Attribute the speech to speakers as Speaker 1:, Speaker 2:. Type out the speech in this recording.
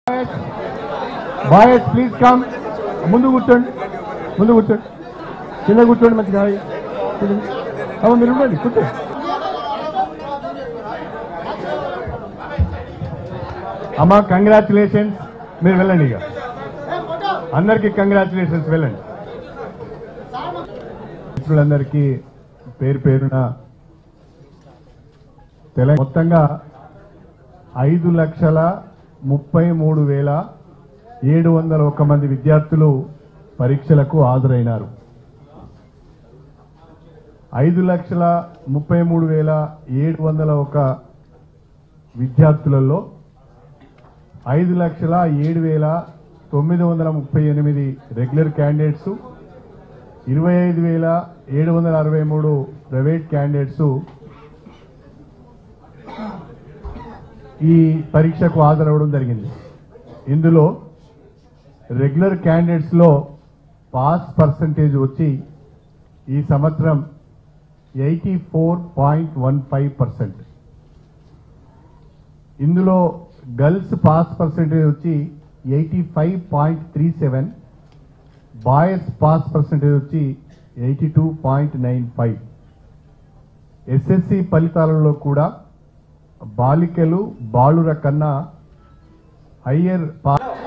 Speaker 1: Boys please come ముందు కూర్చోండి ముందు కూర్చోండి కింద కూర్చోండి మంచిగా కింద. అమ్మ మీరు ఉండండి కూర్చోండి అమ్మ కంగ్రాచులేషన్స్ మీరు వెళ్ళండి ఇక అందరికీ కంగ్రాచులేషన్స్ వెళ్ళండి మిత్రులందరికీ పేరు పేరున తెలంగాణ మొత్తంగా ఐదు లక్షల ముప్పై మూడు వేల ఏడు వందల ఒక్క మంది విద్యార్థులు పరీక్షలకు హాజరైనారు ఐదు లక్షల ముప్పై మూడు వేల ఏడు వందల ఒక విద్యార్థులలో ఐదు లక్షల ఏడు వేల తొమ్మిది వందల ముప్పై ఎనిమిది రెగ్యులర్ క్యాండిడేట్స్ ఇరవై ఐదు వేల ఏడు వందల అరవై మూడు ప్రైవేట్ క్యాండిడేట్స్ ఈ పరీక్షకు హాజరవడం జరిగింది ఇందులో రెగ్యులర్ క్యాండిడేట్స్ లో పాస్ పర్సంటేజ్ వచ్చి ఈ సంవత్సరం eighty four point one five percent ఇందులో గర్ల్స్ పాస్ పర్సంటేజ్ వచ్చి eighty five point three seven boys pass percentage వచ్చి eighty two point nine five SSC ఫలితాలలో కూడా బాలికలు బాలుర కన్నా హయ్యర్ పా